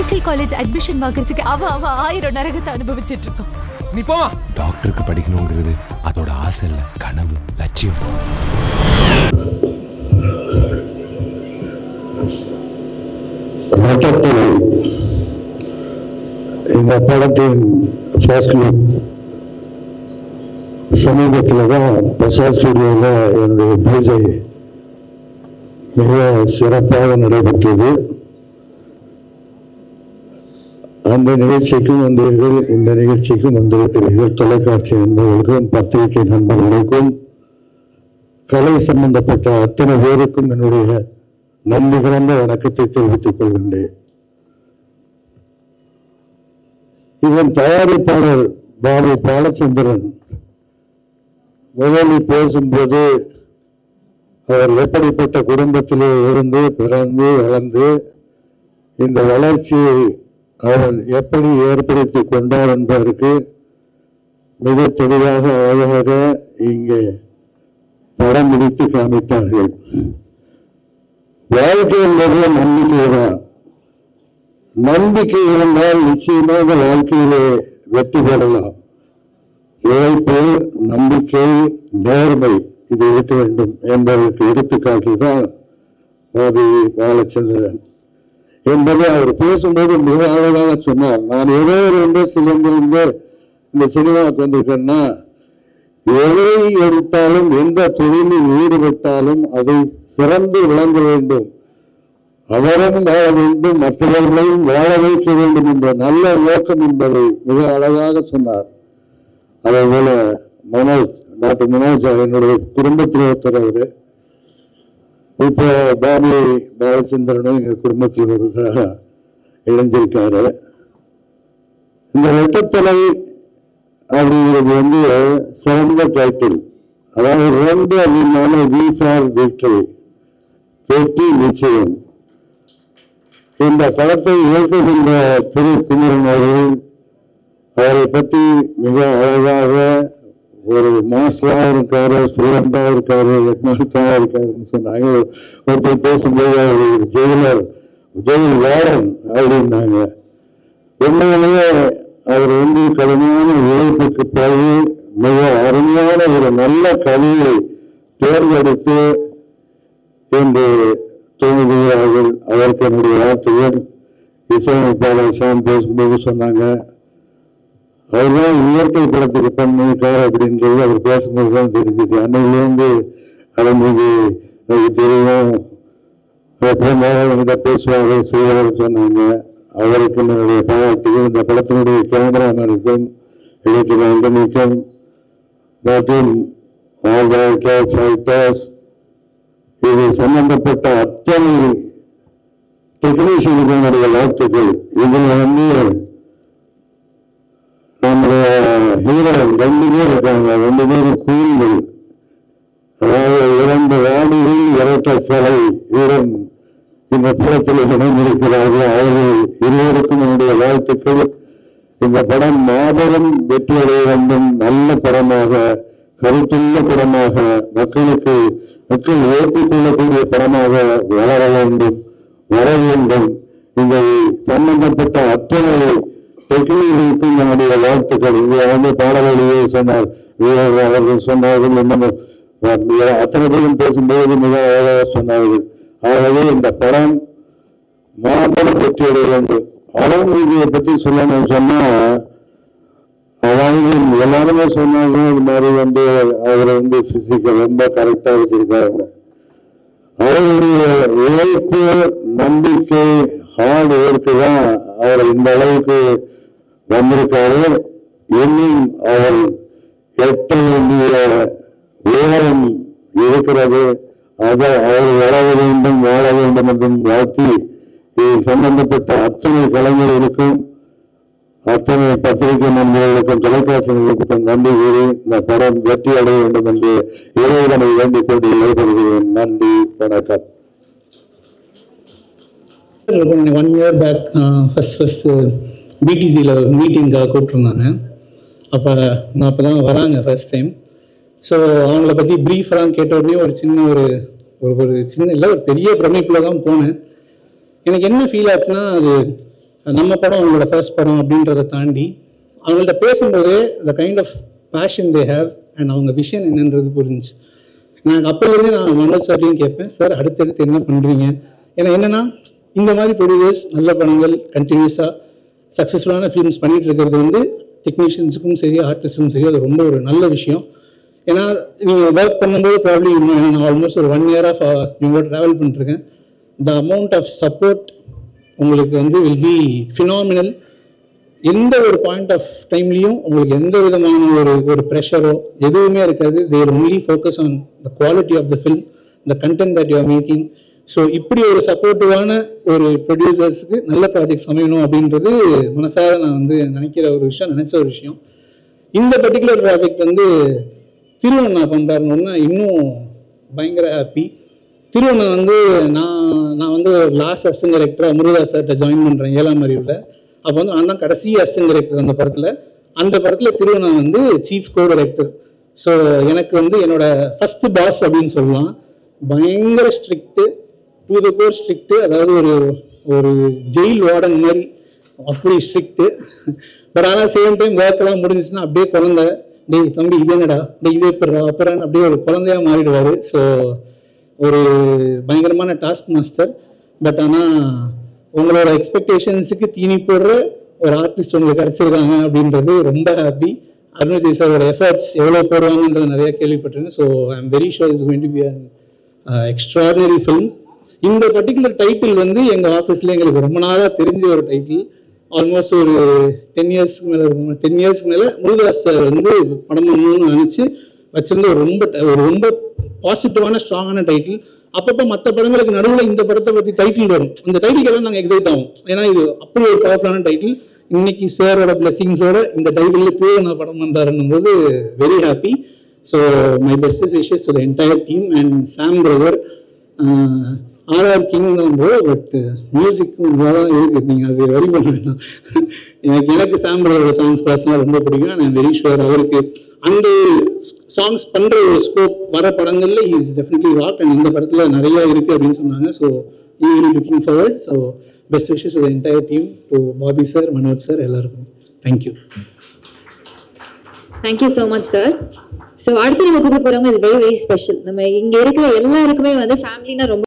medical college admission வாங்குறதுக்கு அவ அவ ஆயிரம் நரகத்தை அனுபவிச்சிட்டு இருக்கோம் நீ போமா டாக்டருக்கு படிக்கணுங்கிறது அதோட ஆசை இல்லை கனவு லட்சியம் வட்டத்தில் இந்த படத்தின் ஃபர்ஸ்ட் லுக் சமீபத்தில் தான் பிரசாத் ஸ்டுடியோவில் என்னுடைய பூஜை மிக சிறப்பாக நடைபெற்றது அந்த நிகழ்ச்சிக்கும் வந்தீர்கள் இந்த நிகழ்ச்சிக்கும் வந்திருக்கிறீர்கள் தொலைக்காட்சி நண்பர்களுக்கும் பத்திரிகை நண்பர்களுக்கும் கலை சம்பந்தப்பட்ட அத்தனை பேருக்கும் என்னுடைய நன்றி கலந்த வணக்கத்தை தெரிவித்துக் கொள்கின்றேன் இதன் தயாரிப்பாளர் பாபு பாலச்சந்திரன் முதலில் பேசும்போது அவர் எப்படிப்பட்ட குடும்பத்திலே இருந்து பிறந்து வளர்ந்து இந்த வளர்ச்சியை அவர் எப்படி ஏற்படுத்தி கொண்டார் என்பதற்கு மிக தெளிவாக அழகாக இங்கே படம் பிடித்து காமித்தார்கள் வாழ்க்கை என்பது நம்பிக்கை தான் நம்பிக்கை இருந்தால் நிச்சயமாக வாழ்க்கையிலே வெற்றி பெறலாம் உழைப்பு நம்பிக்கை நேர்மை இது இருக்க வேண்டும் என்பதற்கு எடுத்துக்காட்டு தான் பாபி பாலச்சந்திரன் என்பதை அவர் பேசும்போது மிக அழகாக சொன்னார் நான் ஏதோ ஒரு இண்டஸ்ட்ரியிலிருந்து இந்த சினிமாவுக்கு வந்திருக்கேன்னா எதை எடுத்தாலும் எந்த தொழிலில் ஈடுபட்டாலும் அதை சிறந்து விளங்க வேண்டும் அவரும் வாழ வேண்டும் மற்றவர்களையும் வாழ வைக்க வேண்டும் என்ற நல்ல நோக்கம் என்பதை மிக அழகாக சொன்னார் அதே போல மனோஜ் டாக்டர் மனோஜ் என்னுடைய குடும்பத்தில் ஒருத்தர் அவரு இப்போ பாபி பாலச்சந்திரனும் எங்க குடும்பத்தில் ஒருத்தராக இணைஞ்சிருக்காரு இந்த வெட்டத்தலை அப்படிங்கிறது வந்து சிறந்த டைட்டில் அதாவது ரெண்டு அப்படின்னால வி ஃபார் விக்டரி வெற்றி நிச்சயம் இந்த படத்தை இயக்குகின்ற திரு குமரன் அவர்கள் அவரை பற்றி மிக அழகாக ஒரு மாஸ்டராக இருக்காரு ஸ்டூடெண்டாக இருக்காரு ஹெட் மாஸ்டராக இருக்காருன்னு சொன்னாங்க ஒருத்தர் பேசும்போது அவர் ஜெயிலர் ஜெயில் வாரன் அப்படின்னாங்க உண்மையிலேயே அவர் வந்து கடுமையான உழைப்புக்கு பிறகு மிக அருமையான ஒரு நல்ல கதையை தேர்ந்தெடுத்து என்று தோன்றுகிறார்கள் அதற்கு என்னுடைய வாழ்த்துகள் இசையமைப்பாளர் ஷாம் பேசும்போது சொன்னாங்க அவர்தான் இயற்கை படத்துக்கு பண்ணிருக்காரு அப்படின்றது அவர் பேசும்போது தான் தெரிஞ்சது அன்னையிலேருந்து நடந்தது எனக்கு தெரியும் அப்புறமா என்கிட்ட பேசுவாங்க செய்வார் சொன்னாங்க அவருக்கு என்னுடைய பாராட்டுகள் இந்த படத்தினுடைய கேமராமேனுக்கும் எடிட்டர் ஆண்டனிக்கும் மற்றும் ஆல் ஃபைட்டர்ஸ் இது சம்பந்தப்பட்ட அத்தனை டெக்னீஷியனுக்கு என்னுடைய வாழ்த்துக்கள் இதில் வந்து நம்முடைய ஹீரோ ரெண்டு பேர் இருக்காங்க ரெண்டு பேரும் கூண்கள் அதாவது இரண்டு வாடிகள் இரட்டை கொலை வீரன் இந்த படத்தில் இணைந்திருக்கிறார்கள் அவர்கள் இருவருக்கும் என்னுடைய வாழ்த்துக்கள் இந்த படம் மாபெரும் வெற்றியடைய வேண்டும் நல்ல படமாக கருத்துள்ள படமாக மக்களுக்கு மக்கள் ஏற்றுக்கொள்ளக்கூடிய படமாக வளர வேண்டும் வர வேண்டும் இந்த சம்பந்தப்பட்ட அத்தனை டெக்னிகளுக்கும் நம்முடைய வாழ்த்துக்கள் இங்கே வந்து பாடவழியை சொன்னார் வீரர் அவர்கள் சொன்னார்கள் இன்னும் அத்தனை பேரும் பேசும்போது மிக அழகாக சொன்னார்கள் ஆகவே இந்த படம் மாபெரும் வெற்றியடைய வேண்டும் அறநீதியை பற்றி சொல்லணும் சொன்னா அதாவது எல்லாருமே சொன்னாங்க இது மாதிரி வந்து அவர் வந்து பிசிக்கல் ரொம்ப கரெக்டா வச்சிருக்காங்க அவருடைய உழைப்பு நம்பிக்கை ஹார்ட் ஒர்க்கு தான் அவர் இந்த அளவுக்கு வந்திருக்காரு இன்னும் அவர் எட்ட வேண்டிய உயரம் இருக்கிறது அதை அவர் வளர வேண்டும் வாழ வேண்டும் என்றும் வாழ்த்தி இது சம்பந்தப்பட்ட அத்தனை கலைஞர்களுக்கும் அத்தனை பத்திரிகை நண்பர்களுக்கும் தொலைக்காட்சி நிலையத்துக்கும் நன்றி கூறி இந்த படம் வெற்றி அடைய வேண்டும் என்று இறைவனை வேண்டிக் கொண்டு விடைபெறுகிறேன் நன்றி வணக்கம் one year back first first பிடிசியில் மீட்டிங்காக கூப்பிட்ருந்தாங்க அப்போ நான் அப்போ தான் வராங்க ஃபர்ஸ்ட் டைம் ஸோ அவங்கள பற்றி ப்ரீஃபெல்லாம் கேட்ட உடனே ஒரு சின்ன ஒரு ஒரு ஒரு சின்ன இல்லை ஒரு பெரிய பிரமிப்பில் தான் போனேன் எனக்கு என்ன ஃபீல் ஆச்சுன்னா அது நம்ம படம் அவங்களோட ஃபர்ஸ்ட் படம் அப்படின்றத தாண்டி அவங்கள்ட்ட பேசும்போதே the kind of passion they have and அவங்க விஷன் என்னன்றது புரிஞ்சுச்சு நான் அப்போலேருந்தே நான் மனோஜ் சார்லையும் கேட்பேன் சார் அடுத்தடுத்து என்ன பண்ணுறீங்க ஏன்னா என்னன்னா இந்த மாதிரி ப்ரொடியூசர்ஸ் நல்ல படங்கள் கண்டினியூஸாக சக்ஸஸ்ஃபுல்லான ஃபிலிம்ஸ் பண்ணிட்டு இருக்கிறது வந்து டெக்னீஷியன்ஸுக்கும் சரி ஆர்டிஸ்ட்டுக்கும் சரி அது ரொம்ப ஒரு நல்ல விஷயம் ஏன்னா நீங்கள் ஒர்க் பண்ணும்போது ப்ராப்ளம் இன்னும் நான் ஆல்மோஸ்ட் ஒரு ஒன் இயர் ஆஃப் இவங்க ட்ராவல் பண்ணிட்டுருக்கேன் த அமௌண்ட் ஆஃப் சப்போர்ட் உங்களுக்கு வந்து வில் பி ஃபினாமினல் எந்த ஒரு பாயிண்ட் ஆஃப் டைம்லையும் உங்களுக்கு எந்த விதமான ஒரு ஒரு ப்ரெஷரோ எதுவுமே இருக்காது there only focus on the quality of the film the content that you are making so இப்படி ஒரு சப்போர்ட்டிவான ஒரு ப்ரொடியூசர்ஸுக்கு நல்ல ப்ராஜெக்ட்ஸ் அமையணும் அப்படின்றது மனசார நான் வந்து நினைக்கிற ஒரு விஷயம் நினைச்ச ஒரு விஷயம் இந்த பர்டிகுலர் ப்ராஜெக்ட் வந்து திருவண்ணா பண்ணுறாருன்னு இன்னும் பயங்கர ஹாப்பி திருவண்ணா வந்து நான் நான் வந்து லாஸ்ட் அசிஸ்டன்ட் டைரக்டராக முருகதாஸ் சார்கிட்ட ஜாயின் பண்ணுறேன் ஏழாம் அறிவில் அப்போ வந்து நான் தான் கடைசி அசிஸ்டன்ட் டைரக்டர் அந்த படத்தில் அந்த படத்தில் திருவண்ணா வந்து சீஃப் கோ டைரக்டர் ஸோ எனக்கு வந்து என்னோட ஃபர்ஸ்ட் பாஸ் அப்படின்னு சொல்லலாம் பயங்கர strict to the core strict அதாவது ஒரு ஒரு ஜெயில் வார்டன் மாதிரி அப்படி ஸ்ட்ரிக்ட்டு பட் ஆனால் சேம் டைம் ஒர்க்கெல்லாம் முடிஞ்சிச்சுன்னா அப்படியே குழந்தை டேய் தம்பி இது என்னடா டேய் இது எப்படா அப்புறம் அப்படியே ஒரு குழந்தையா மாறிடுவார் ஸோ ஒரு பயங்கரமான டாஸ்க் மாஸ்டர் பட் ஆனால் உங்களோட எக்ஸ்பெக்டேஷன்ஸுக்கு தீனி போடுற ஒரு ஆர்டிஸ்ட் உங்களுக்கு கிடச்சிருக்காங்க அப்படின்றது ரொம்ப ஹாப்பி அருண் சாரோட எஃபர்ட்ஸ் எவ்வளோ போடுவாங்கன்றது நிறைய கேள்விப்பட்டிருக்கேன் so I am very sure is going to be an extraordinary film இந்த பர்டிகுலர் டைட்டில் வந்து எங்கள் ஆஃபீஸில் எங்களுக்கு ரொம்ப நாளாக தெரிஞ்ச ஒரு டைட்டில் ஆல்மோஸ்ட் ஒரு டென் இயர்ஸ்க்கு மேலே டென் இயர்ஸ்க்கு மேலே முருகதாஸ் சார் வந்து படம் பண்ணணும்னு நினச்சி வச்சிருந்த ஒரு ரொம்ப ட- ஒரு ரொம்ப பாசிட்டிவான ஸ்ட்ராங்கான டைட்டில் அப்பப்போ மற்ற படங்களுக்கு நடுவில் இந்த படத்தை பற்றி டைட்டில் வரும் இந்த டைட்டிலுக்கெல்லாம் நாங்கள் எக்ஸைட் ஆகும் ஏன்னா இது அப்படி ஒரு பவர்ஃபுல்லான டைட்டில் இன்னைக்கு சாரோட பிளெஸிங்ஸோட இந்த டைட்டில் போய் நான் படம் பண்ணுறாருன்னும் போது very happy so my best wishes to the entire team and Sam brother RR king தான் ப்ரோ பட் மியூசிக்கும் தான் இருக்குது நீங்கள் அது வரி பண்ண வேண்டாம் எனக்கு எனக்கு சாம் பிரதரோட சாங்ஸ் பர்சனலாக ரொம்ப பிடிக்கும் நான் வெரி ஷுவர் அவருக்கு அந்த சாங்ஸ் பண்ணுற ஒரு ஸ்கோப் வர படங்களில் இஸ் டெஃபினெட்லி ராக் அண்ட் இந்த படத்தில் நிறைய இருக்குது அப்படின்னு சொன்னாங்க so we looking forward so best wishes to entire team to Bobby sir Manoj sir எல்லாருக்கும் thank you thank you so much sir so அடுத்து நம்ம கூப்பிட போறவங்க இது வெரி வெரி ஸ்பெஷல் நம்ம இங்க இருக்கிற எல்லாருக்குமே வந்து ஃபேமிலினா ரொம்ப